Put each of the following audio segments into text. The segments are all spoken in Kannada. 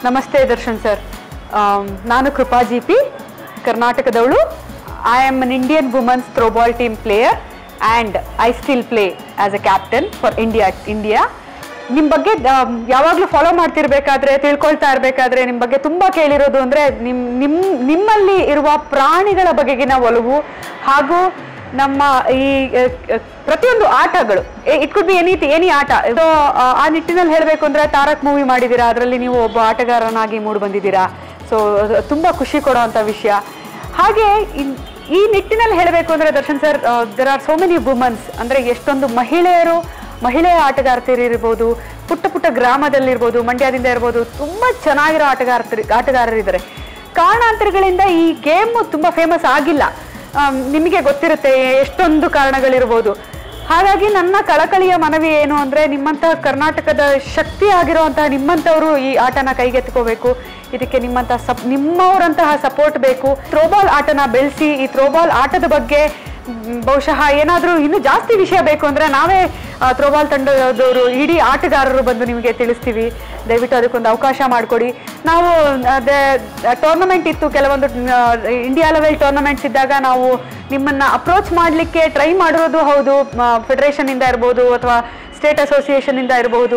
ನಮಸ್ತೆ ದರ್ಶನ್ ಸರ್ ನಾನು ಕೃಪಾ ಜಿ ಪಿ ಕರ್ನಾಟಕದವಳು I am an Indian womens throwball team player and I still play as a captain for India India ನಿಮ್ಮ ಬಗ್ಗೆ ಯಾವಾಗಲೂ ಫಾಲೋ ಮಾಡ್ತಿರ್ಬೇಕಾದ್ರೆ ತಿಳ್ಕೊಳ್ತಾ ಇರಬೇಕಾದ್ರೆ ನಿಮ್ಮ ಬಗ್ಗೆ ತುಂಬ ಕೇಳಿರೋದು ಅಂದರೆ ನಿಮ್ಮ ನಿಮ್ಮ ನಿಮ್ಮಲ್ಲಿ ಇರುವ ಪ್ರಾಣಿಗಳ ಬಗೆಗಿನ ಒಲವು ಹಾಗೂ ನಮ್ಮ ಈ ಅ, ಅ, ಪ್ರತಿಯೊಂದು ಆಟಗಳು it could be any any ಆಟ ಸೊ ಆ ನಿಟ್ಟಿನಲ್ಲಿ ಹೇಳಬೇಕು ಅಂದರೆ ತಾರಕ್ ಮೂವಿ ಮಾಡಿದ್ದೀರಾ ಅದರಲ್ಲಿ ನೀವು ಒಬ್ಬ ಆಟಗಾರನಾಗಿ ಮೂಡಿ ಬಂದಿದ್ದೀರಾ ಸೊ ತುಂಬ ಖುಷಿ ಕೊಡೋವಂಥ ವಿಷಯ ಹಾಗೆ ಇನ್- ಈ ನಿಟ್ಟಿನಲ್ಲಿ ಹೇಳಬೇಕು ಅಂದರೆ Darshan sir there are so many womens ಅಂದರೆ ಎಷ್ಟೊಂದು ಮಹಿಳೆಯರು ಮಹಿಳೆಯ ಆಟಗಾರ್ತಿರಿರ್ಬೋದು ಪುಟ್ಟ ಪುಟ್ಟ ಗ್ರಾಮದಲ್ಲಿರ್ಬೋದು ಮಂಡ್ಯದಿಂದ ಇರ್ಬೋದು ತುಂಬ ಚೆನ್ನಾಗಿರೋ ಆಟಗಾರ್ತಿ ಆಟಗಾರರಿದ್ದಾರೆ ಕಾರಣಾಂತರಗಳಿಂದ ಈ ಗೇಮ್ ತುಂಬ ಫೇಮಸ್ ಆಗಿಲ್ಲ ಆಮ್, ನಿಮಗೆ ಗೊತ್ತಿರುತ್ತೆ ಎಷ್ಟೊಂದು ಕಾರಣಗಳಿರ್ಬೋದು ಹಾಗಾಗಿ ನನ್ನ ಕಳಕಳಿಯ ಮನವಿ ಏನು ಅಂದರೆ ನಿಮ್ಮಂಥ ಕರ್ನಾಟಕದ ಶಕ್ತಿ ಆಗಿರುವಂತಹ ನಿಮ್ಮಂಥವರು ಈ ಆಟನ ಕೈಗೆತ್ಕೋಬೇಕು ಇದಕ್ಕೆ ನಿಮ್ಮಂಥ ಸಪ್ ನಿಮ್ಮವರಂತಹ ಸಪೋರ್ಟ್ ಬೇಕು ಥ್ರೋಬಾಲ್ ಆಟನ ಬೆಳೆಸಿ ಈ ಥ್ರೋಬಾಲ್ ಆಟದ ಬಗ್ಗೆ ಮ್, ಬಹುಶಃ ಏನಾದರೂ ಇನ್ನೂ ಜಾಸ್ತಿ ವಿಷಯ ಬೇಕು ಅಂದರೆ ನಾವೇ ಥ್ರೋಬಾಲ್ ತಂಡದವರು ಇಡೀ ಆಟಗಾರರು ಬಂದು ನಿಮಗೆ ತಿಳಿಸ್ತೀವಿ ದಯವಿಟ್ಟು ಅದಕ್ಕೊಂದು ಅವಕಾಶ ಮಾಡಿಕೊಡಿ ನಾವು ಅದೇ ಟೂರ್ನಮೆಂಟ್ ಇತ್ತು ಕೆಲವೊಂದು ಇಂಡಿಯಾ ಲೆವೆಲ್ ಟೂರ್ನಮೆಂಟ್ಸ್ ಇದ್ದಾಗ ನಾವು ನಿಮ್ಮನ್ನು ಅಪ್ರೋಚ್ ಮಾಡಲಿಕ್ಕೆ ಟ್ರೈ ಮಾಡಿರೋದು ಹೌದು ಫೆಡರೇಷನಿಂದ ಇರ್ಬೋದು ಅಥವಾ ಸ್ಟೇಟ್ ಅಸೋಸಿಯೇಷನಿಂದ ಇರಬಹುದು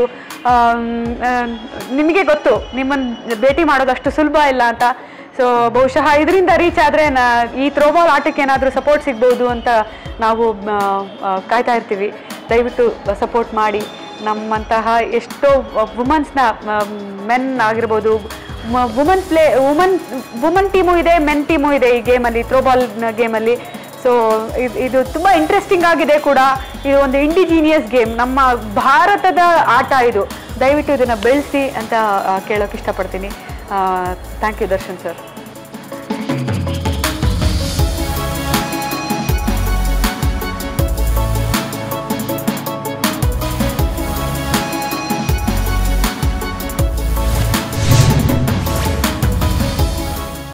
ನಿಮಗೆ ಗೊತ್ತು ನಿಮ್ಮನ್ನು ಭೇಟಿ ಮಾಡೋದು ಅಷ್ಟು ಸುಲಭ ಇಲ್ಲ ಅಂತ ಸೊ ಬಹುಶಃ ಇದರಿಂದ ರೀಚ್ ಆದರೆ ನಾ ಈ ಥ್ರೋಬಾಲ್ ಆಟಕ್ಕೆ ಏನಾದರೂ ಸಪೋರ್ಟ್ ಸಿಗ್ಬೋದು ಅಂತ ನಾವು ಆ, ಆ, ಕಾಯ್ತಾ ಇರ್ತೀವಿ ದಯವಿಟ್ಟು ಸಪೋರ್ಟ್ ಮಾಡಿ ನಮ್ಮಂತಹ ಎಷ್ಟೋ ವುಮನ್ಸ್ನ ಮೆನ್ ಆಗಿರ್ಬೋದು woman play woman woman team ಇದೆ ಮೆನ್ ಟೀಮು ಇದೆ ಈ ಗೇಮಲ್ಲಿ ಥ್ರೋಬಾಲ್ ಗೇಮಲ್ಲಿ ಸೊ ಇದು ಇದು ತುಂಬ ಇಂಟ್ರೆಸ್ಟಿಂಗ್ ಆಗಿದೆ ಕೂಡ ಇದು ಒಂದು ಇಂಡಿಜಿನಿಯಸ್ ಗೇಮ್ ನಮ್ಮ ಭಾರತದ ಆಟ ಇದು ದಯವಿಟ್ಟು ಇದನ್ನು ಬೆಳೆಸಿ ಅಂತ ಆ, ಕೇಳೋಕೆ ಇಷ್ಟಪಡ್ತೀನಿ ಥ್ಯಾಂಕ್ ಯು ದರ್ಶನ್ ಸರ್